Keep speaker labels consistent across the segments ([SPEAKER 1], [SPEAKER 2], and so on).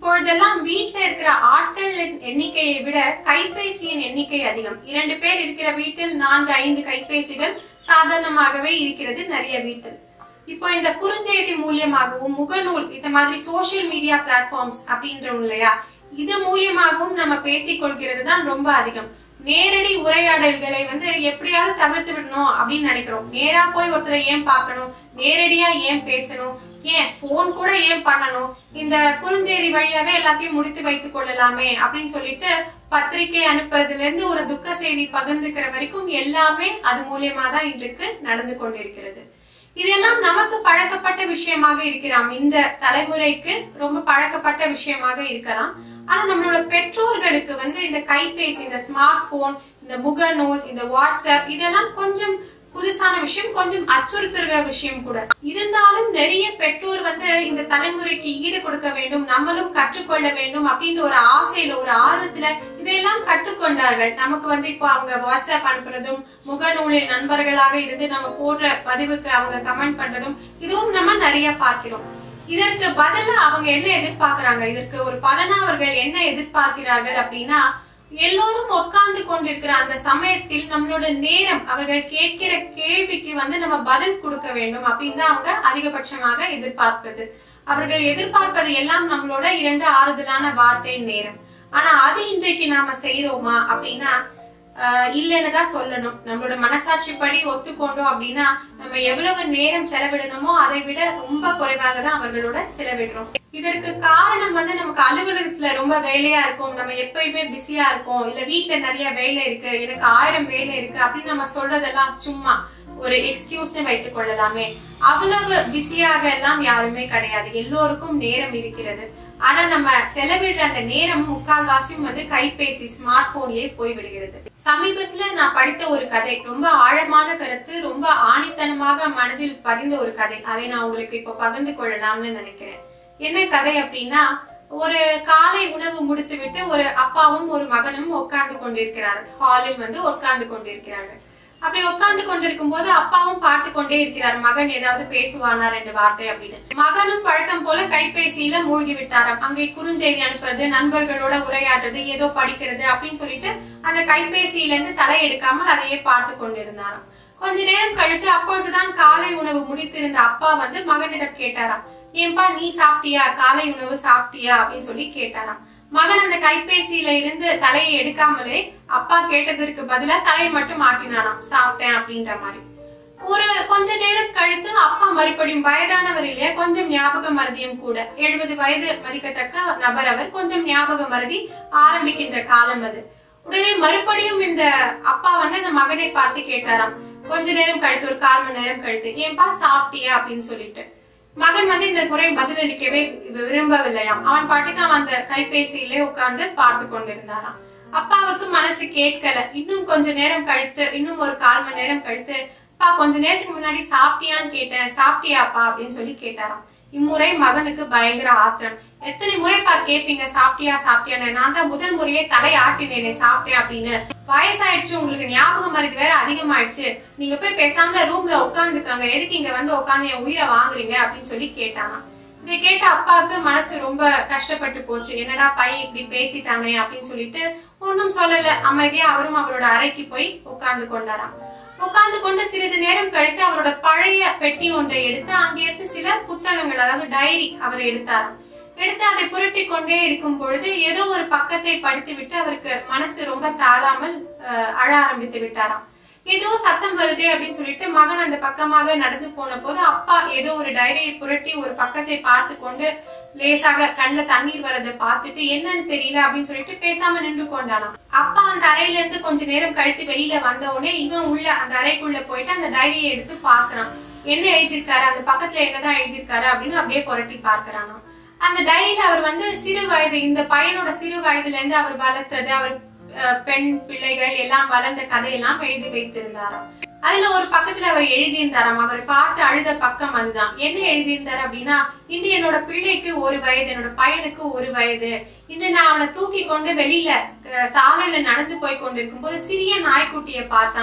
[SPEAKER 1] இப்பொழுதெல்லாம் வீட்ல இருக்கிற ஆட்களின் எண்ணிக்கையை விட கைபேசியின் எண்ணிக்கை அதிகம் இரண்டு பேர் இருக்கிற வீட்டில் நான்கு ஐந்து கைபேசிகள் சாதாரணமாகவே இருக்கிறது நிறைய வீட்டில் இப்போ இந்த குறுஞ்செய்தி மூலியமாகவும் முகநூல் இந்த மாதிரி சோஷியல் மீடியா பிளாட்ஃபார்ம்ஸ் அப்படின்றோம் இல்லையா இது மூலியமாகவும் நம்ம பேசிக் கொள்கிறது தான் ரொம்ப அதிகம் நேரடி உரையாடல்களை வந்து எப்படியாவது தவிர்த்து விடணும் அப்படின்னு நினைக்கிறோம் நேரா போய் ஒருத்தரை ஏன் பார்க்கணும் நேரடியா ஏன் பேசணும் ஏன் போன் கூட ஏன் பண்ணணும் இந்த குறுஞ்செய்தி வழியாவே எல்லாத்தையும் முடித்து வைத்துக் கொள்ளலாமே அப்படின்னு சொல்லிட்டு பத்திரிகை அனுப்புறதுல இருந்து ஒரு துக்க செய்தி பகிர்ந்துக்கிற வரைக்கும் எல்லாமே அது மூலியமா தான் இன்றைக்கு நடந்து கொண்டிருக்கிறது இதெல்லாம் நமக்கு பழக்கப்பட்ட விஷயமாக இருக்கலாம் இந்த தலைமுறைக்கு ரொம்ப பழக்கப்பட்ட விஷயமாக இருக்கலாம் ஆனா நம்மளோட பெற்றோர்களுக்கு வந்து இந்த கைபேசி இந்த ஸ்மார்ட் போன் இந்த முகநூல் இந்த வாட்ஸ்அப் இதெல்லாம் கொஞ்சம் புதுசான விஷயம் கொஞ்சம் அச்சுறுத்துகிற விஷயம் கூட இருந்தாலும் நிறைய பெற்றோர் வந்து இந்த தலைமுறைக்கு ஈடு கொடுக்க வேண்டும் நம்மளும் கற்றுக்கொள்ள வேண்டும் அப்படின்னு ஒரு ஆசையில ஒரு ஆர்வத்துல இதையெல்லாம் கற்றுக்கொண்டார்கள் நமக்கு வந்து இப்போ அவங்க வாட்ஸ்அப் அனுப்புறதும் முகநூலில் நண்பர்களாக இருந்து நம்ம போடுற பதிவுக்கு அவங்க கமெண்ட் பண்றதும் இதுவும் நம்ம நிறைய பார்க்கிறோம் இதற்கு பதிலா அவங்க என்ன எதிர்பார்க்கறாங்க இதற்கு ஒரு பலனா அவர்கள் என்ன எதிர்பார்க்கிறார்கள் அப்படின்னா எல்லோரும் உட்கார்ந்து கொண்டிருக்கிற அந்த சமயத்தில் நம்மளோட நேரம் அவர்கள் கேட்கிற கேள்விக்கு வந்து நம்ம பதில் கொடுக்க வேண்டும் அப்படின்னு தான் அவங்க அதிகபட்சமாக எதிர்பார்ப்பது அவர்கள் எதிர்பார்ப்பது எல்லாம் நம்மளோட இரண்டு ஆறுதலான வார்த்தை நேரம் ஆனா அது இன்றைக்கு நாம செய்யறோமா அப்படின்னா ஆஹ் இல்லைன்னு தான் சொல்லணும் நம்மளோட மனசாட்சிப்படி ஒத்துக்கொண்டோம் அப்படின்னா நம்ம எவ்வளவு நேரம் செலவிடணுமோ அதை விட ரொம்ப குறைவாக தான் அவர்களோட செலவிடுறோம் இதற்கு காரணம் வந்து நமக்கு அலுவலகத்துல ரொம்ப வேலையா இருக்கும் நம்ம எப்பயுமே பிஸியா இருக்கோம் இல்ல வீட்ல நிறைய வேலை இருக்கு எனக்கு ஆயிரம் வேலை இருக்கு அப்படின்னு நம்ம சொல்றதெல்லாம் சும்மா ஒரு எக்ஸ்கியூஸ்னு வைத்துக் கொள்ளலாமே அவ்வளவு பிஸியாக எல்லாம் யாருமே கிடையாது எல்லோருக்கும் நேரம் இருக்கிறது ஆனா நம்ம செலவிடுற அந்த நேரம் முக்கால்வாசியும் வந்து கைபேசி ஸ்மார்ட் போன்லயே போய் விடுகிறது சமீபத்துல நான் படித்த ஒரு கதை ரொம்ப ஆழமான கருத்து ரொம்ப ஆணித்தனமாக மனதில் பதிந்த ஒரு கதை அதை நான் உங்களுக்கு இப்ப பகிர்ந்து கொள்ளலாம்னு நினைக்கிறேன் என்ன கதை அப்படின்னா ஒரு காலை உணவு முடித்து விட்டு ஒரு அப்பாவும் ஒரு மகனும் உட்கார்ந்து கொண்டிருக்கிறார்கள் ஹாலில் வந்து உட்கார்ந்து கொண்டிருக்கிறார்கள் அப்படி உட்கார்ந்து கொண்டிருக்கும் போது அப்பாவும் பார்த்து கொண்டே இருக்கிறார் மகன் ஏதாவது பேசுவானா ரெண்டு வார்த்தை அப்படின்னு மகனும் பழக்கம் போல கைபேசியில மூழ்கி விட்டாராம் அங்கே குறுஞ்செய்தி அனுப்புறது நண்பர்களோட உரையாடுறது ஏதோ படிக்கிறது அப்படின்னு சொல்லிட்டு அந்த கைபேசியில இருந்து தலை எடுக்காமல் அதையே பார்த்து கொண்டிருந்தாராம் கொஞ்ச நேரம் கழித்து அப்பொழுதுதான் காலை உணவு முடித்திருந்த அப்பா வந்து மகனிடம் கேட்டாராம் ஏன்பா நீ சாப்பிட்டியா காலை உணவு சாப்பிட்டியா அப்படின்னு சொல்லி கேட்டாராம் மகன் அந்த கைபேசியில இருந்து தலையை எடுக்காமலே அப்பா கேட்டதற்கு பதிலா தலையை மட்டும் மாட்டினானாம் சாப்பிட்டேன் அப்படின்ற மாதிரி ஒரு கொஞ்ச நேரம் கழித்து அப்பா மறுபடியும் வயதானவர் இல்லையா கொஞ்சம் ஞாபக மருதியும் கூட எழுபது வயது மதிக்கத்தக்க நபர் அவர் கொஞ்சம் ஞாபக மருதி ஆரம்பிக்கின்ற காலம் அது உடனே மறுபடியும் இந்த அப்பா வந்து அந்த மகனை பார்த்து கேட்டாராம் கொஞ்ச நேரம் கழித்து ஒரு கால் மணி நேரம் கழித்து ஏன்பா சாப்பிட்டியா அப்படின்னு சொல்லிட்டு மகன் வந்து இந்த முறை பதிலளிக்கவே விரும்பவில்லையாம் அவன் பாட்டுக்கு அவன் அந்த கைபேசியிலே உட்கார்ந்து பார்த்து கொண்டிருந்தாராம் அப்பாவுக்கு மனசு கேட்கல இன்னும் கொஞ்ச நேரம் கழித்து இன்னும் ஒரு கால் மணி நேரம் கழித்து அப்பா கொஞ்ச நேரத்துக்கு முன்னாடி சாப்பிட்டியான்னு கேட்டேன் சாப்பிட்டியாப்பா அப்படின்னு சொல்லி கேட்டாராம் இம்முறை மகனுக்கு பயங்கர ஆத்திரம் எத்தனை முறைப்பா கேப்பீங்க சாப்பிட்டியா சாப்பிட்டியான்னு நான் தான் முதல் முறையே தலை ஆட்டினேனே சாப்பிட்டேன் அப்படின்னு வயசாயிடுச்சு உங்களுக்கு ஞாபகம் மருதி வேற அதிகமாயிடுச்சு நீங்க போய் பேசாமல ரூம்ல உட்காந்துக்கங்க எதுக்கு இங்க வந்து உட்காந்து என் உயிரை வாங்குறீங்க அப்படின்னு சொல்லி கேட்டானா இதை கேட்ட அப்பாவுக்கு மனசு ரொம்ப கஷ்டப்பட்டு போச்சு என்னடா பையன் இப்படி பேசிட்டானே அப்படின்னு சொல்லிட்டு ஒன்னும் சொல்லல அமைதியா அவரும் அவரோட அறைக்கு போய் உட்கார்ந்து கொண்டாராம் உட்கார்ந்து கொண்டு சிறிது நேரம் கழித்து அவரோட பழைய பெட்டி ஒன்றை எடுத்து அங்கிருந்து சில புத்தகங்கள் அதாவது டைரி அவர் எடுத்தாராம் எடுத்து அதை புரட்டி கொண்டே இருக்கும் பொழுது ஏதோ ஒரு பக்கத்தை படித்து விட்டு அவருக்கு மனசு ரொம்ப தாழாமல் அஹ், அழ ஆரம்பித்து விட்டாராம் ஏதோ சத்தம் வருதே அப்படின்னு சொல்லிட்டு மகன் அந்த பக்கமாக நடந்து போன போது அப்பா ஏதோ ஒரு டைரியை புரட்டி ஒரு பக்கத்தை பார்த்து கொண்டு லேசாக கண்ணுல தண்ணீர் வரதை பார்த்துட்டு என்னன்னு தெரியல அப்படின்னு சொல்லிட்டு பேசாம நின்று கொண்டானாம் அப்பா அந்த அறையில இருந்து கொஞ்ச நேரம் கழித்து வெளியில வந்த உடனே இவன் உள்ள அந்த அறைக்குள்ள போயிட்டு அந்த டைரியை எடுத்து பாக்குறான் என்ன எழுதியிருக்காரு அந்த பக்கத்துல என்னதான் எழுதியிருக்காரு அப்படின்னு அப்படியே புரட்டி பார்க்கறானாம் அந்த டைரியில அவர் வந்து சிறு வயது இந்த பையனோட சிறு வயதுல இருந்து அவர் வளர்த்தது அவர் அஹ், பெண் பிள்ளைகள் எல்லாம் வளர்ந்த கதையெல்லாம் எழுதி வைத்திருந்தாராம் அதுல ஒரு பக்கத்துல அவர் எழுதியிருந்தாராம் அவர் பார்த்து அழுத பக்கம் அதுதான் என்ன எழுதியிருந்தாரு அப்படின்னா இன்று என்னோட பிள்ளைக்கு ஒரு வயது என்னோட பையனுக்கு ஒரு வயது இன்று நான் அவனை தூக்கி கொண்டு வெளியில அஹ், சாலையில நடந்து போய் கொண்டிருக்கும் போது சிறிய நாய்க்குட்டிய பார்த்தான்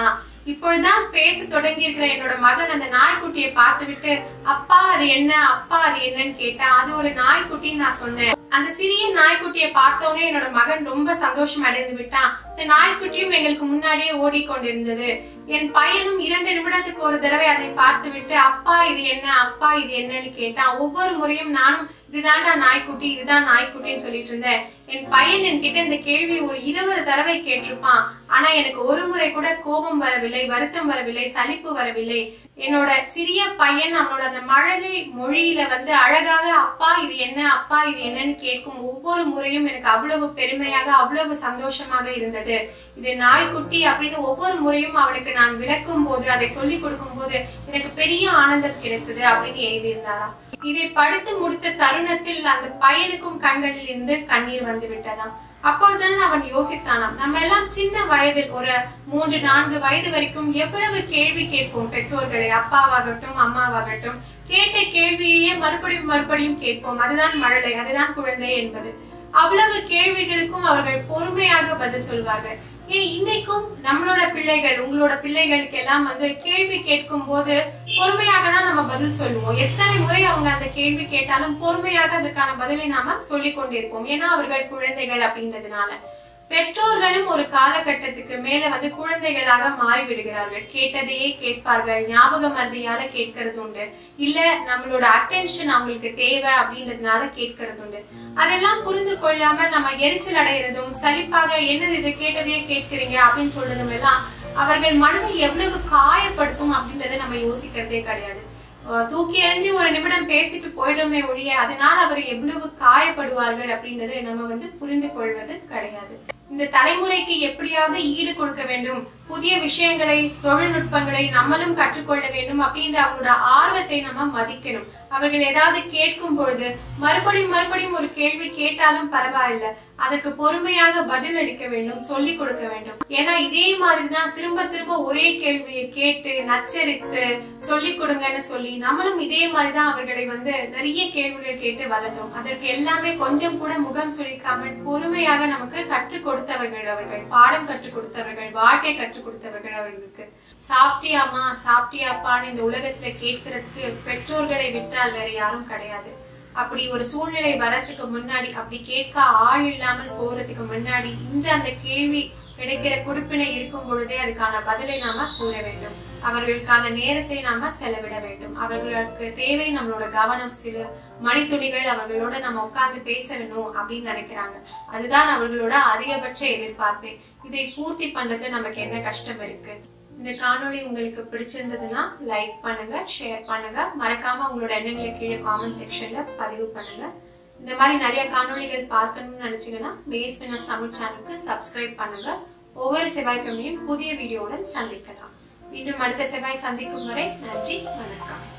[SPEAKER 1] இப்பொழுதுதான் பேச தொடங்கி இருக்கிற என்னோட மகன் அந்த நாய்க்குட்டியை பார்த்துவிட்டு அப்பா அது என்ன அப்பா அது என்னன்னு கேட்டான் அது ஒரு நாய்க்குட்டின்னு நான் சொன்னேன் அந்த சிறிய நாய்க்குட்டியை பார்த்தோன்னே என்னோட மகன் ரொம்ப சந்தோஷம் அடைந்து விட்டான் இந்த நாய்க்குட்டியும் எங்களுக்கு முன்னாடியே ஓடிக்கொண்டிருந்தது என் பையனும் இரண்டு நிமிடத்துக்கு ஒரு தடவை அதை பார்த்து விட்டு அப்பா இது என்ன அப்பா இது என்னன்னு கேட்டான் ஒவ்வொரு முறையும் நானும் இதுதான்டா நாய்க்குட்டி இதுதான் நாய்க்குட்டின்னு சொல்லிட்டு இருந்தேன் என் பையன் என்கிட்ட இந்த கேள்வி ஒரு இருபது தடவை கேட்டிருப்பான் ஆனா எனக்கு ஒரு முறை கூட கோபம் வரவில்லை வருத்தம் வரவில்லை சலிப்பு வரவில்லை என்னோட சிறிய பையன் அவனோட அந்த மழலை மொழியில வந்து அழகாக அப்பா இது என்ன அப்பா இது என்னன்னு கேட்கும் ஒவ்வொரு முறையும் எனக்கு அவ்வளவு பெருமையாக அவ்வளவு சந்தோஷமாக இருந்தது இது நாய்க்குட்டி அப்படின்னு ஒவ்வொரு முறையும் அவனுக்கு நான் விளக்கும் போது அதை சொல்லி கொடுக்கும் போது எனக்கு பெரிய ஆனந்தம் கிடைத்தது அப்படின்னு எழுதியிருந்தாராம் இதை படித்து முடித்த தருணத்தில் அந்த பையனுக்கும் கண்களில் இருந்து கண்ணீர் வந்து விட்டதாம் அப்பொழுதுதான் அவன் யோசித்தானாம் நம்ம எல்லாம் சின்ன வயதில் ஒரு மூன்று நான்கு வயது வரைக்கும் எவ்வளவு கேள்வி கேட்போம் பெற்றோர்களை அப்பாவாகட்டும் அம்மாவாகட்டும் கேட்ட கேள்வியையே மறுபடியும் மறுபடியும் கேட்போம் அதுதான் மழலை அதுதான் குழந்தை என்பது அவ்வளவு கேள்விகளுக்கும் அவர்கள் பொறுமையாக பதில் சொல்வார்கள் ஏன் இன்னைக்கும் நம்மளோட பிள்ளைகள் உங்களோட பிள்ளைகளுக்கு எல்லாம் வந்து கேள்வி கேட்கும் போது பொறுமையாக தான் நம்ம பதில் சொல்லுவோம் எத்தனை முறை அவங்க அந்த கேள்வி கேட்டாலும் பொறுமையாக அதுக்கான பதிலை நாம சொல்லிக் கொண்டிருப்போம் ஏன்னா அவர்கள் குழந்தைகள் அப்படின்றதுனால பெற்றோர்களும் ஒரு காலகட்டத்துக்கு மேல வந்து குழந்தைகளாக மாறி விடுகிறார்கள் கேட்டதையே கேட்பார்கள் ஞாபக மருதியால கேட்கறது உண்டு இல்ல நம்மளோட அட்டென்ஷன் அவங்களுக்கு தேவை அப்படின்றதுனால கேட்கறது உண்டு அதெல்லாம் புரிந்து கொள்ளாம நம்ம எரிச்சல் அடைகிறதும் சலிப்பாக என்னது இது கேட்டதையே கேட்கிறீங்க அப்படின்னு சொல்றதும் எல்லாம் அவர்கள் மனதை எவ்வளவு காயப்படுத்தும் அப்படின்றத நம்ம யோசிக்கிறதே கிடையாது அஹ் தூக்கி எறிஞ்சு ஒரு நிமிடம் பேசிட்டு போயிடுமே ஒழிய அதனால் அவர் எவ்வளவு காயப்படுவார்கள் அப்படின்றத நம்ம வந்து புரிந்து கொள்வது கிடையாது இந்த தலைமுறைக்கு எப்படியாவது ஈடு கொடுக்க வேண்டும் புதிய விஷயங்களை தொழில்நுட்பங்களை நம்மளும் கற்றுக்கொள்ள வேண்டும் அப்படின்ற அவங்களோட ஆர்வத்தை நம்ம மதிக்கணும் அவர்கள் ஏதாவது கேட்கும் பொழுது மறுபடியும் மறுபடியும் ஒரு கேள்வி கேட்டாலும் பரவாயில்ல அதற்கு பொறுமையாக பதில் அளிக்க வேண்டும் சொல்லிக் கொடுக்க வேண்டும் ஏன்னா இதே மாதிரிதான் திரும்ப திரும்ப ஒரே கேள்வியை கேட்டு நச்சரித்து சொல்லிக் கொடுங்கன்னு சொல்லி நம்மளும் இதே மாதிரிதான் அவர்களை வந்து நிறைய கேள்விகள் கேட்டு வளர்த்தோம் அதற்கு எல்லாமே கொஞ்சம் கூட முகம் சுழிக்காமல் பொறுமையாக நமக்கு கற்றுக் கொடுத்தவர்கள் அவர்கள் பாடம் கற்றுக் கொடுத்தவர்கள் வாழ்க்கை கற்றுக் கொடுத்தவர்கள் அவர்களுக்கு சாப்பிட்டியாமா சாப்பிட்டியாப்பான்னு இந்த உலகத்துல கேட்கறதுக்கு பெற்றோர்களை விட்டால் வேற யாரும் கிடையாது அப்படி ஒரு சூழ்நிலை வரதுக்கு முன்னாடி அப்படி கேட்க ஆள் இல்லாமல் போறதுக்கு முன்னாடி இன்று அந்த கேள்வி கிடைக்கிற குடுப்பினை இருக்கும் பொழுதே அதுக்கான பதிலை நாம கூற வேண்டும் அவர்களுக்கான நேரத்தை நாம செலவிட வேண்டும் அவர்களுக்கு தேவை நம்மளோட கவனம் சில மணித்துளிகள் அவர்களோட நம்ம உட்கார்ந்து பேச வேணும் அப்படின்னு நினைக்கிறாங்க அதுதான் அவர்களோட அதிகபட்ச எதிர்பார்ப்பே இதை பூர்த்தி பண்றதுல நமக்கு என்ன கஷ்டம் இருக்கு இந்த காணொளி உங்களுக்கு பிடிச்சிருந்ததுன்னா லைக் பண்ணுங்க ஷேர் பண்ணுங்க மறக்காம உங்களோட எண்ணங்களை கீழே காமெண்ட் செக்ஷன்ல பதிவு பண்ணுங்க இந்த மாதிரி நிறைய காணொளிகள் பார்க்கணும்னு நினைச்சீங்கன்னா பேஸ் வினஸ் தமிழ் சேனலுக்கு சப்ஸ்கிரைப் பண்ணுங்க ஒவ்வொரு செவ்வாய்க்கிழமையும் புதிய வீடியோவுடன் சந்திக்கலாம் மீண்டும் அடுத்த செவ்வாய் சந்திக்கும் வரை நன்றி வணக்கம்